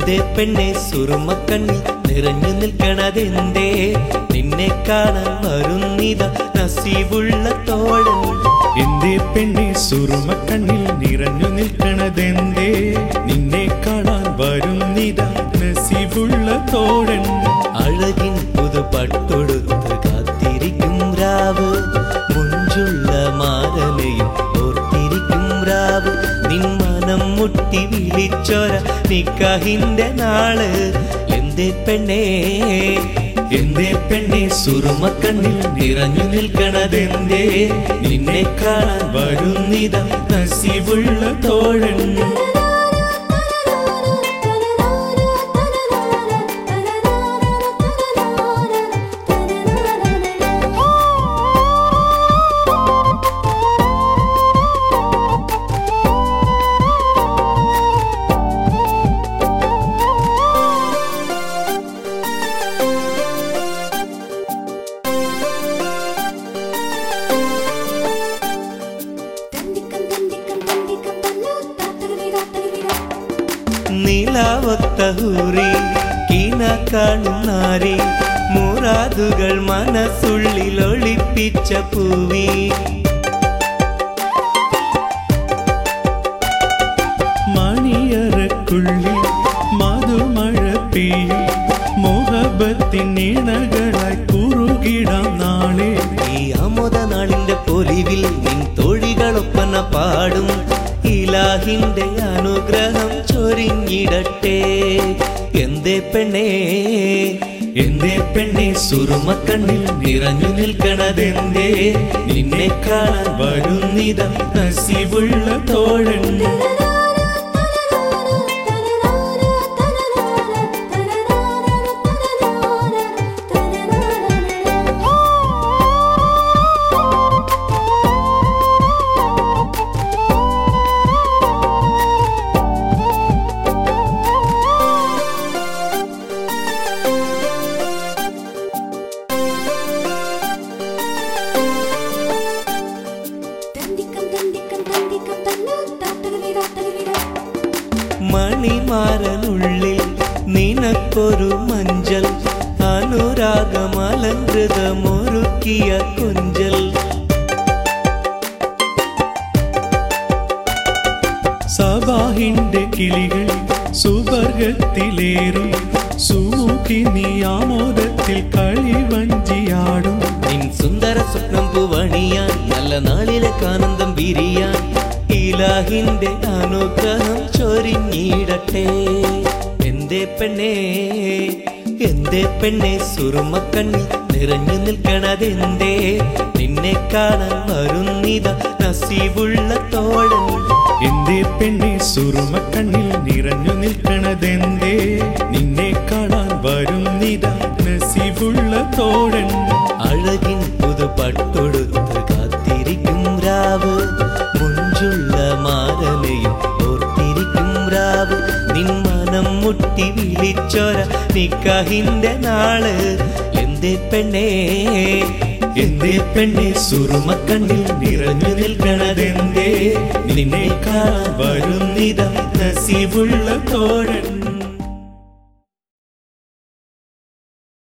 എന്തേ പെണ്ണെ സുറുമക്കണ്ണിൽ നിറഞ്ഞു നിൽക്കണതെന്തേ നിന്നെ കാണാൻ വരുന്നിത നസീബുള്ള തോഴൻ എന്തേ പെണ്ണെ സുറുമക്കണ്ണിൽ നിറഞ്ഞു നിൽക്കണതെന്തേ നിന്നെ കാണാൻ വരുന്നിത നസീബുള്ള തോഴൻ അഴകിൻ പുതുപട്ടൊടുത്ത് കാത്തിരിക്കും രാവ് മുഞ്ചുള്ള മാരനെയും ഓർത്തിരിക്കും രാവ് നിൻ മനം മുട്ടി വിളിച്ചോര നിക്കഹിന്റെ നാള് എന്തേ പെണ്ണേ എന്തേ പെണ്ണെ സുറുമക്കണ്ണിൽ നിറഞ്ഞു നിൽക്കണതെന്തേ നിന്നെ കാണാൻ വരുന്നിത നസീബുള്ള തോഴൻ നീലാവത്ത ഹൂറി കീന കാണുന്നാരി മുറാദുകൾ മനസ്സുള്ളിൽ ഒളിപ്പിച്ച പൂവി മണിയറക്കുള്ളിൽ മധുമഴ പെയ്യും മോഹബത്തിൻ ഇണകളായി കുറുകിടാം നാളെ ഈ അമോദ നാളിന്റെ പൊലിവിൽ നിൻ തോഴികളൊപ്പന പാടും ഇലാഹിന്റെ അനുഗ്രഹം ചൊരിഞ്ഞിടട്ടെ എന്തേ പെണ്ണേ എന്തേ പെണ്ണെ സുറുമക്കണ്ണിൽ നിറഞ്ഞു നിൽക്കണതെന്തേ നിന്നെ കാണാൻ വരുന്നിത നസീബുള്ള തോഴൻ മണിമാരനുള്ളിൽ നിനക്കൊരു മഞ്ചൽ അനുരാഗമലങ്കൃതമൊരുക്കിയ കൊഞ്ചൽ സബാഹിന്റെ കിളികൾ സുവർഗത്തിലേറും സൂക്കി നീ ആമോദത്തിൽ കളിവഞ്ചിയാടും നിൻ സുന്ദര സ്വപ്നം പൂവണിയാൻ നല്ല നാളിലെ കാനന്ദം വിരിയാൻ ഇലാഹിന്റെ അനുഗ്രഹം ചൊരിഞ്ഞിടട്ടെ എന്തേ പെണ്ണേ എന്തേ പെണ്ണെ സുറുമക്കണ്ണി നിറഞ്ഞു നിൽക്കണതെന്തേ നിന്നെ കാണാൻ വരുന്നിത നസീബുള്ള തോഴൻ എന്തേ പെണ്ണെ സുറുമക്കണ്ണിൽ നിറഞ്ഞു നിൽക്കണതെന്തേ നിന്നെ കാണാൻ വരുന്നിത നസീബുള്ള തോഴൻ അഴകിൻ പുതുപട്ടൊടുത്ത് കാത്തിരിക്കും രാവ് മുഞ്ചുള്ള മാരനെയും ഓർത്തിരിക്കും രാവ് നിൻ മനം മുട്ടി വിളിച്ചോര നിക്കഹിന്റെ നാള് എന്തേ പെണ്ണേ എന്തേ പെണ്ണെ സുറുമക്കണ്ണിൽ നിറഞ്ഞു നിൽക്കണതെന്തേ നിന്നെ കാണാൻ വരുന്നിത നസീബുള്ള തോഴൻ